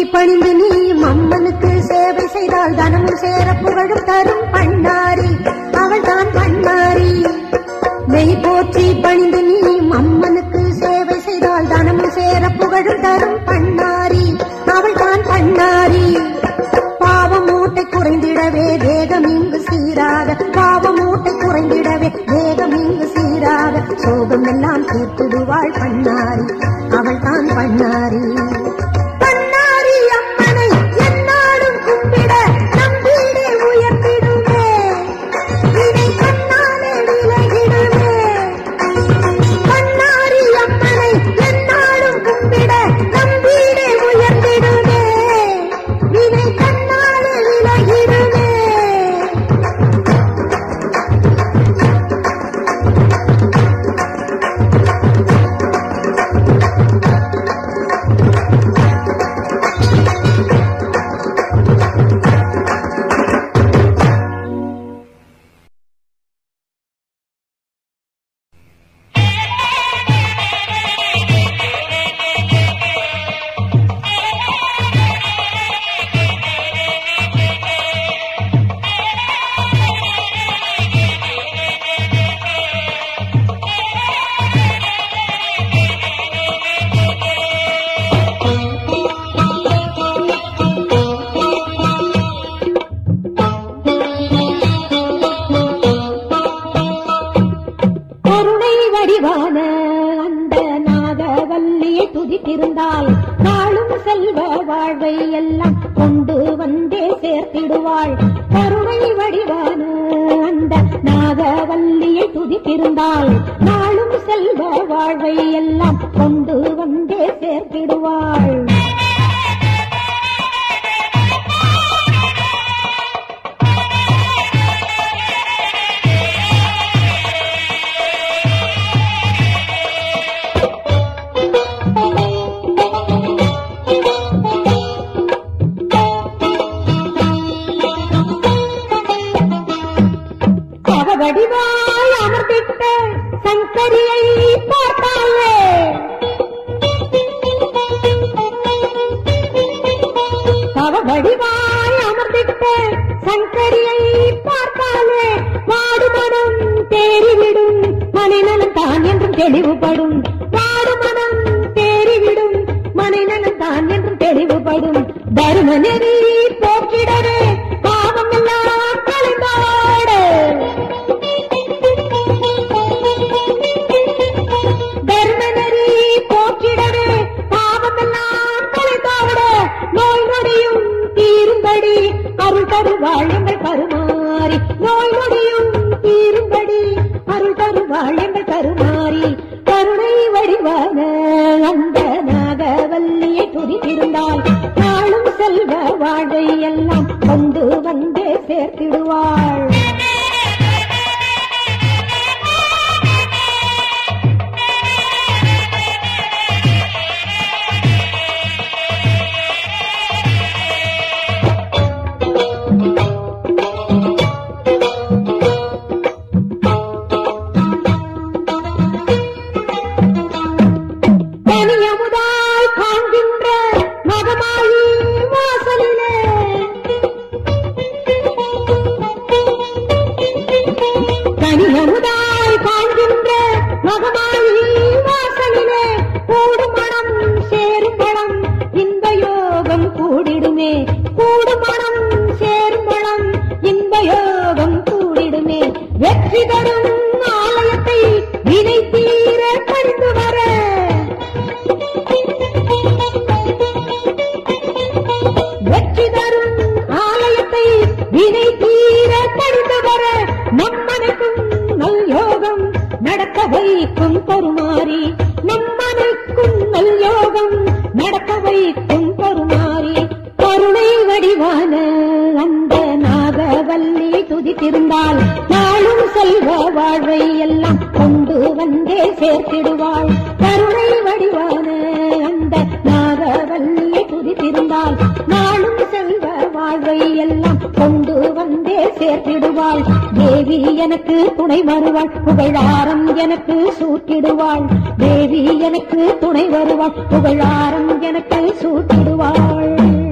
பணிந்து நீ அம்மனுக்கு சேவை செய்தால் தனமும் சேர புகழும் தரும் பண்ணாரி அவள் தான் பண்ணாரி மெய் போற்றி பணிந்து நீ அம்மனுக்கு சேவை செய்தால் தனமும் சேர புகழும் தரும் பண்ணாரி அவள் தான் பண்ணாரி பாவம் மூட்டை குறைந்திடவே வேகம் இங்கு சீராக பாவம் மூட்டை குறைந்திடவே வேகம் இங்கு சீராக சோகம் எல்லாம் தீர்த்துடுவாள் பண்ணாரி அவள் தான் பண்ணாரி பண்ணாரி அம்மனை எந்நாளும் கும்பிட நம் வீடே உயர்த்திடுமே வினை கண்ணாலே விலகிடுமே பண்ணாரி அம்மனை எந்நாளும் கும்பிட நம் வீடே உயர்ந்திடுமே வினை கண்ணாலே விலகிடுமே கருணை வடிவான அந்த நாகவல்லியை துதித்திருந்தால் நாளும் செல்வ வாழ்வை எல்லாம் கொண்டு வந்தே சேர்த்திடுவாள் கருணை வடிவான அந்த நாகவல்லியை துதித்திருந்தால் நாளும் செல்வ வாழ்வை எல்லாம் கொண்டு வந்தே சேர்த்திடுவாள் வடிவாய் அமர்ந்திட்ட சங்கரியை பார்த்தாலே தவ வடிவாய் அமர்ந்திட்ட சங்கரியை பார்த்தாலே வாடு மனம் தேறிவிடும் மனிதன் தான் என்றும் தெளிவுபடும் வாடு மனம் தேறிவிடும் மனிதன் தான் என்றும் தெளிவுபடும் தரும நெறி போக்கிடவே பாவம் எல்லாம் கலைந்தாடு தர்மநெறி போக்கிடவே பாவமெல்லாம் கலைந்தாவிட நோய் நொடியும் தீரும்படி அருள் தருவாள் எங்கள் கருமாறி நோய் நொடியும் தீரும்படி அருள் தருவாள் எங்கள் கருமாறி கருணை வடிவான அந்த நாகவல்லியை துதித்திருந்தால் நாளும் செல்வ வாழ்வை எல்லாம் கொண்டு வந்தே சேர்த்திடுவாள் தனியமுதாய் காண்கின்ற மகமாயி வாசலிலே தனியமுதாய் காண்கின்ற மகமாயி வாசலிலே கூடும் மனம் சேரும் மனம் இந்த யோகம் கூடிடுமே கூடும் மனம் சேரும் மனம் இந்த யோகம் கூடிடுமே வெற்றி தரும் ஆலயத்தை வினை தீர கண்டு வர வெற்றி தரும் ஆலயத்தை வினை தீர கடிந்து வர நம்மனைக்கும் நல் யோகம் நடக்க வைக்கும் பொறுமாறி நம்மனைக்கும் நல் யோகம் நடக்க வைக்கும் பொறுமாறி கருணை வடிவான அந்த நாகவல்லியை துதித்திருந்தால் நாளும் செல்வ வாழ்வை எல்லாம் கொண்டு வந்தே சேர்த்திடுவாள் கருணை வடிவான அந்த நாகவல்லியை துதித்திருந்தால் நாளும் செல்வ வாழ்வை எல்லாம் கொண்டு வந்தே சேர்த்திடுவாள் தேவி எனக்கு துணை வருவாள் புகழாரம் எனக்கு சூட்டிடுவாள் தேவி எனக்கு துணை வருவாள் புகழாரம் எனக்கு சூட்டிடுவாள்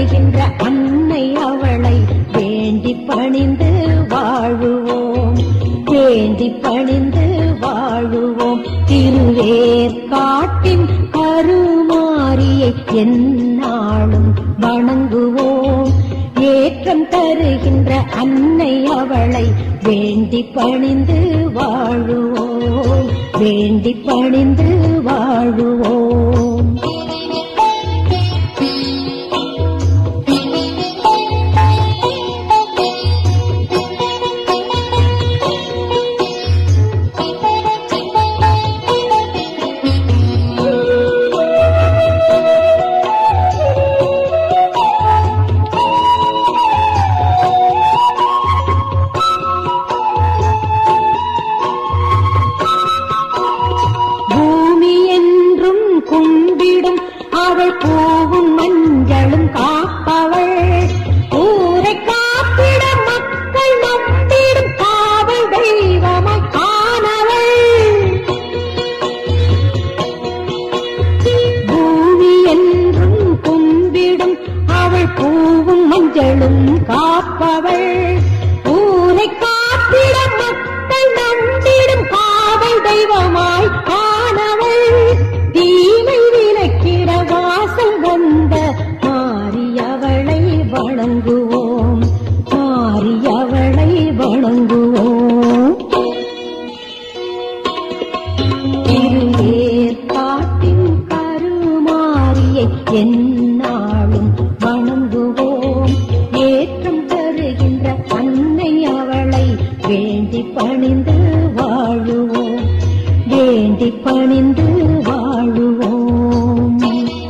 தருகின்ற அன்னை அவளை வேண்டி பணிந்து வாழுவோம் வேண்டி பணிந்து வாழுவோம் திருவேர் காட்டின் கருமாரியை எந்நாளும் வணங்குவோம் ஏற்றம் தருகின்ற அன்னை அவளை வேண்டி பணிந்து வாழுவோம் வேண்டி பணிந்து வாழுவோம் பூமி என்றும் கும்பிடும் அவள் பூவும் மஞ்சளும் காப்பவள் ஊரை காப்பிட மக்கள் நம்பிடும் காவல் தெய்வமாய் காணவள் பூமி என்றும் கும்பிடும் அவள் பூவும் மஞ்சளும் காப்பவள் ஊரை காப்பிட மக்கள் நம்பிடும் காவல் தெய்வமாய் காணவள் தீமை விலக்கிட வாசல் வந்த மாரியவளை வணங்குவோம் மாரியவளை வணங்குவோம் திருவேர் காட்டின் கருமாரியை எந்நாளும் வணங்குவோம் ஏற்றம் தருகின்ற அன்னை அவளை வேண்டி பணிந்து வாழுவோம் வேண்டி பணிந்து வாழுவோம்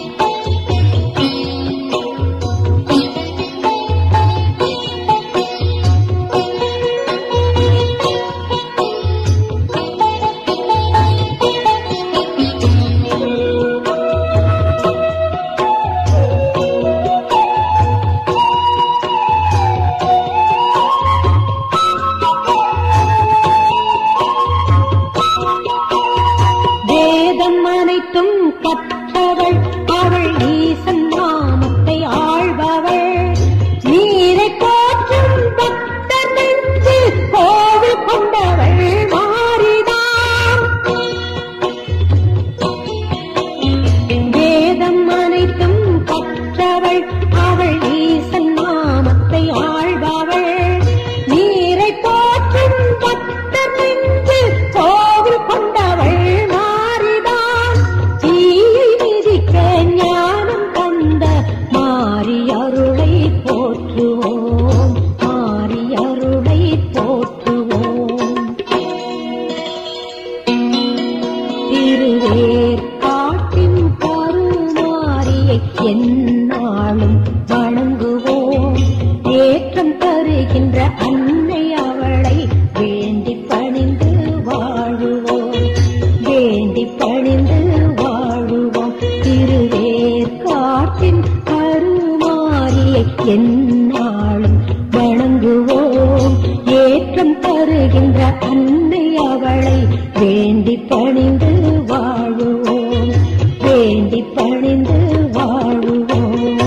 வேதம் அனைத்தும் கற்றவள் அவள் ஈசன் நாமத்தை ஆள்பவள் நீரை போற்றும் பக்தர் நெஞ்சில் கோவில் கொண்டவள் மாறிதான் வேதம் அனைத்தும் கற்றவள் அவள் ஈசன் நாமத்தை ஆள்பவள் நீரை போற்றும் பக்தர் நெஞ்சு கோவில் கொண்டவள் மாறிதான் தீயை மிதிக்க ஞானம் தந்த மாறி அருளை போற்றுவோம் மாறி அருளை போற்றுவோம் திருவேர் காட்டின் கருமாரியை எந்நாளும் வணங்குவோம் ஏற்றம் தருகின்ற அன்னை அவளை வேண்டி பணிந்து வாழுவோம் வேண்டி பணிந்து வாழுவோம் திருவேர் காட்டின் கருமாரியை எந்நாளும் வணங்குவோம் ஏற்றம் தருகின்ற அன்னை அவளை வேண்டி பணிந்து வாழுவோம் வேண்டி பணிந்து வாழுவோம்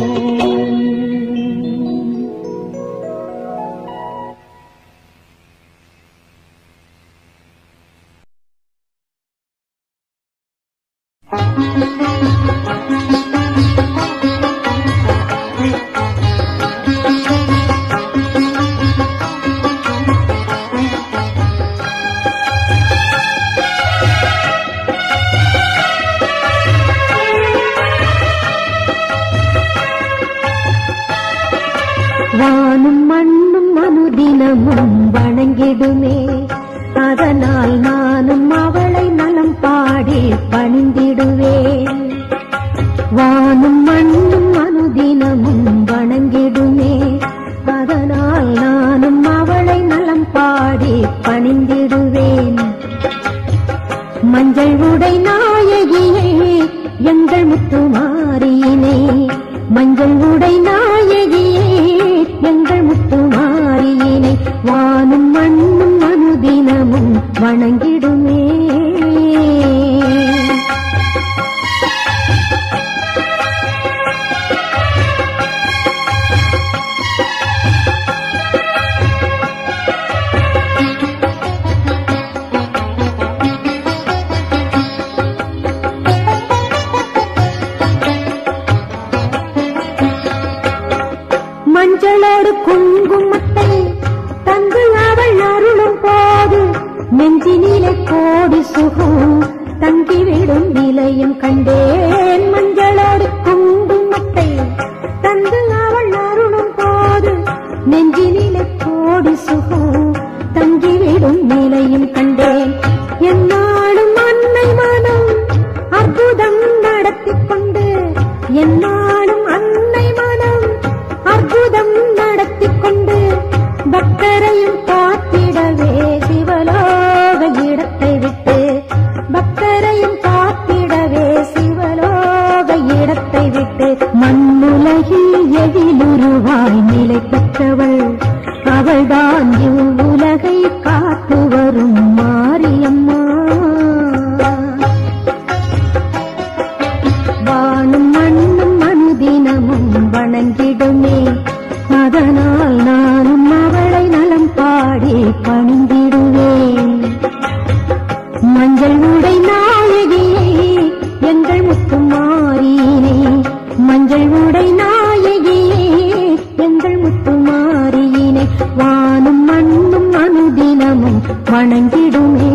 வானும் மண்ணும் அனுதினமும் வணங்கிடுமே அதனால் நானும் அவளை நலம் பாடி பணிந்திடுவேன் வானும் மண்ணும் அனுதினமும் வணங்கிடுமே அதனால் நானும் அவளை நலம் பாடி பணிந்திடுவேன் மஞ்சள் உடை நாயகியே எங்கள் முத்துமாரியினே மஞ்சள் உடை நாயகியே எங்கள் முத்துமாரியினை வானும் மண்ணும் அனுதினமும் வணங்கிடுமே என்னாலும் அன்னை மனம் அற்புதம் நடத்திக் கொண்டு பக்தரையும் காத்திடவே சிவலோக இடத்தை விட்டு பக்தரையும் காத்திடவே சிவலோக இடத்தை விட்டு மண்ணுலகில் எதிலுருவாய் நிலை பெற்றவள் அவள்தான் இவ்வுலகை காத்து வரும் மாரியம்மா வானும் மண்ணும் அனுதினமும் வணங்கிடுமே அதனால் நானும் அவளை நலம் பாடி பணிந்திடுவேன் மஞ்சள் உடை நாயகியே எங்கள் முத்துமாரியினே மஞ்சள் உடை நாயகியே எங்கள் முத்துமாரியினே வானும் மண்ணும் அனுதினமும் வணங்கிடுமே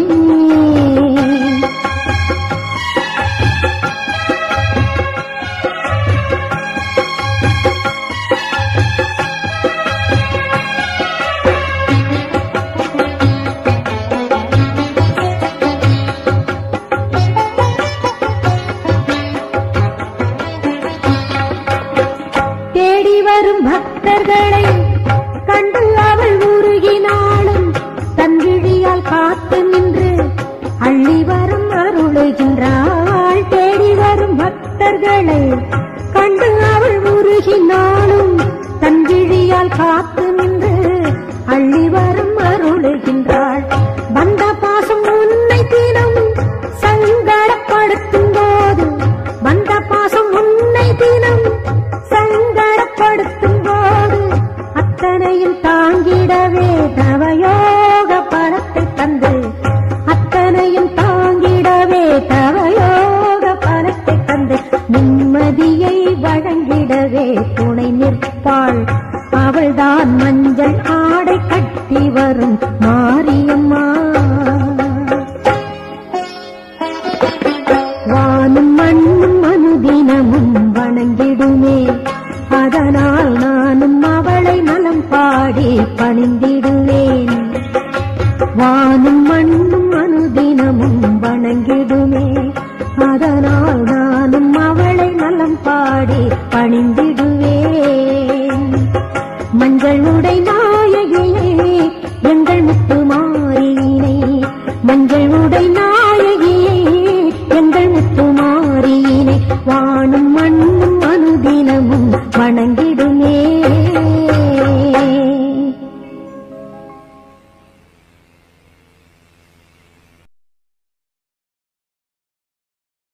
தேடி வரும் பக்தர்களை கண்டு அவள் உருகினாலும் தன் விழியால் காத்து நின்று அள்ளி வரும் அருளுகின்றாள் தேடி வரும் பக்தர்களை கண்டு அவள் உருகினாலும் தன் விழியால் காத்து நின்று அள்ளி வரும் அருளுகின்றாள் வந்த பாசம் உன்னை தினம் சங்கடப்படுத்தும் போது வந்த பாசம் உன்னை தினம் சங்கடப்படுத்தும் போது அத்தனையும் தாங்கிடவே தவயோக பணத்தை தந்து அத்தனையும் தாங்கிடவே தவயோக பணத்தை தந்து நிம்மதியை வழங்கிடவே துணை நிற்பாள் அவள்தான் மஞ்சள் ஆடை கட்டி வரும் மாரியம்மா வானும் மண்ணும் அனுதினமும் வணங்கிடுமே அதனால் நானும் அவளை நலம் பாடி பணிந்திடுவேன் வானும் மண்ணும் அனுதினமும் வணங்கிடுமே அதனால் நானும் அவளை நலம் பாடி